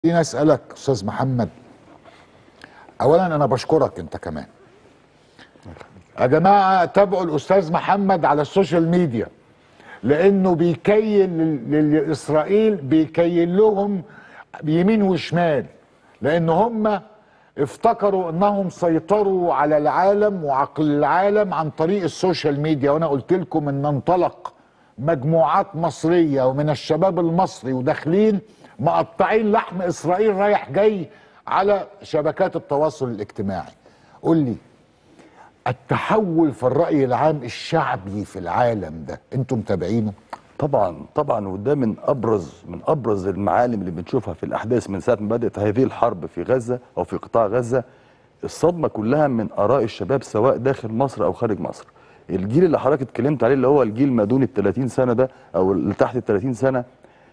خليني اسالك استاذ محمد اولا انا بشكرك انت كمان يا جماعه تابعوا الاستاذ محمد على السوشيال ميديا لانه بيكيل لل- للاسرائيل بيكيل لهم يمين وشمال لان هم افتكروا انهم سيطروا على العالم وعقل العالم عن طريق السوشيال ميديا وانا قلت لكم ان انطلق مجموعات مصريه ومن الشباب المصري وداخلين مقطعين لحم اسرائيل رايح جاي على شبكات التواصل الاجتماعي قول لي التحول في الرأي العام الشعبي في العالم ده انتم متابعينه طبعا طبعا وده من ابرز من ابرز المعالم اللي بنشوفها في الاحداث من ساعه ما بدات هذه الحرب في غزه او في قطاع غزه الصدمه كلها من اراء الشباب سواء داخل مصر او خارج مصر الجيل اللي حضرتك اتكلمت عليه اللي هو الجيل ما دون ال 30 سنه ده او اللي تحت ال 30 سنه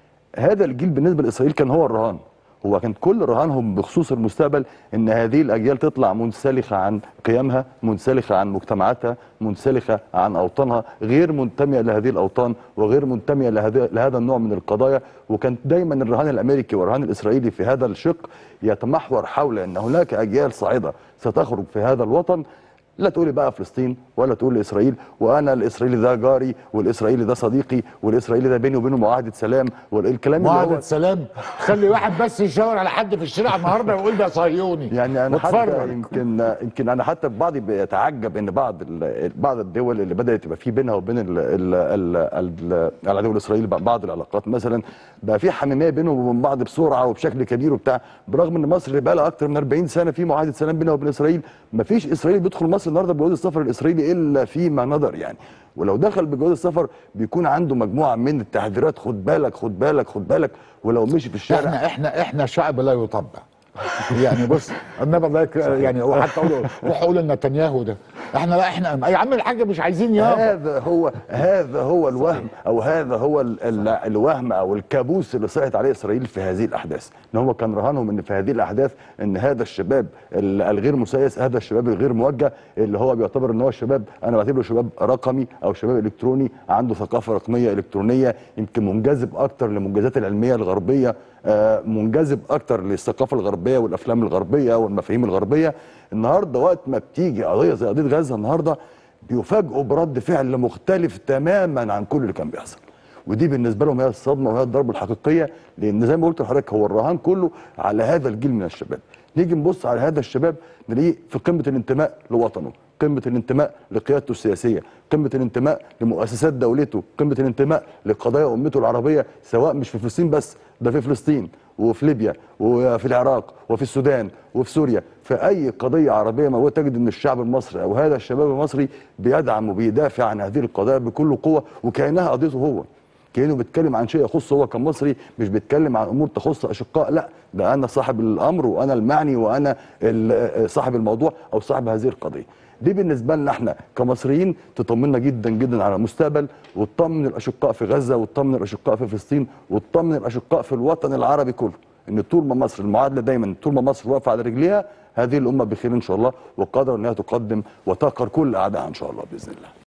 هذا الجيل بالنسبه لاسرائيل كان هو الرهان هو كان كل رهانهم بخصوص المستقبل ان هذه الاجيال تطلع منسلخه عن قيمها منسلخه عن مجتمعاتها منسلخه عن اوطانها غير منتميه لهذه الاوطان وغير منتميه لهذا لهذا النوع من القضايا وكان دايما الرهان الامريكي والرهان الاسرائيلي في هذا الشق يتمحور حول ان هناك اجيال صاعده ستخرج في هذا الوطن لا تقولي بقى فلسطين ولا تقول اسرائيل وانا الاسرائيلي ده جاري والاسرائيلي ده صديقي والاسرائيلي ده بيني وبينه معاهده سلام والكلام اللي معاهدة هو سلام خلي واحد بس يشاور على حد في الشارع النهارده ويقول ده صهيوني يعني انا حتى واتفرج. يمكن يمكن انا حتى بعض بيتعجب ان بعض ال- بعض الدول اللي بدات يبقى في بينها وبين ال- ال- ال- ال- العدو الاسرائيلي بعض العلاقات مثلا بقى في حميميه بينهم وبين بعض بسرعه وبشكل كبير وبتاع برغم ان مصر اللي بقى لها اكتر من 40 سنه في معاهده سلام بينها وبين اسرائيل ما فيش اسرائيلي بيدخل مصر النهارده بجواز السفر الاسرائيلي الا فيما نظر يعني ولو دخل بجواز السفر بيكون عنده مجموعه من التحذيرات خد بالك خد بالك خد بالك ولو مشي في الشارع احنا احنا احنا شعب لا يطبع يعني بص النبي الله يك... يعني هو حتى اقول روح اقول لنتنياهو ده احنا لا احنا يا عم الحاج مش عايزين يابا هذا هو هذا هو الوهم او هذا هو ال ال الوهم او الكابوس اللي صحت عليه اسرائيل في هذه الاحداث ان هو كان رهانهم ان في هذه الاحداث ان هذا الشباب ال- الغير مسيس هذا الشباب الغير موجه اللي هو بيعتبر ان هو شباب انا بعتبره شباب رقمي او شباب الكتروني عنده ثقافه رقميه الكترونيه يمكن منجذب اكتر للمنجزات العلميه الغربيه آه، منجذب اكتر للثقافه الغربيه والافلام الغربيه والمفاهيم الغربيه النهارده وقت ما بتيجي قضيه زي قضيه غزه النهارده بيفاجئوا برد فعل مختلف تماما عن كل اللي كان بيحصل ودي بالنسبه لهم هي الصدمه وهي الضربه الحقيقيه لان زي ما قلت لحضرتك هو الرهان كله على هذا الجيل من الشباب نيجي نبص على هذا الشباب نلاقيه في قمه الانتماء لوطنه قمه الانتماء لقيادته السياسيه قمه الانتماء لمؤسسات دولته قمه الانتماء لقضايا امته العربيه سواء مش في فلسطين بس ده في فلسطين وفي ليبيا وفي العراق وفي السودان وفي سوريا في اي قضيه عربيه موجوده تجد ان الشعب المصري او هذا الشباب المصري بيدعم وبيدافع عن هذه القضايا بكل قوه وكانها قضيته هو كانه بيتكلم عن شيء يخصه هو كمصري مش بيتكلم عن امور تخص اشقاء لا ده انا صاحب الامر وانا المعني وانا ال- صاحب الموضوع او صاحب هذه القضيه دي بالنسبه لنا احنا كمصريين تطمنا جدا جدا على المستقبل وتطمن الاشقاء في غزه وتطمن الاشقاء في فلسطين وتطمن الاشقاء في الوطن العربي كله ان طول ما مصر المعادله دايما طول ما مصر واقفه على رجليها هذه الامه بخير ان شاء الله وقادره انها تقدم وتقهر كل اعدائها ان شاء الله باذن الله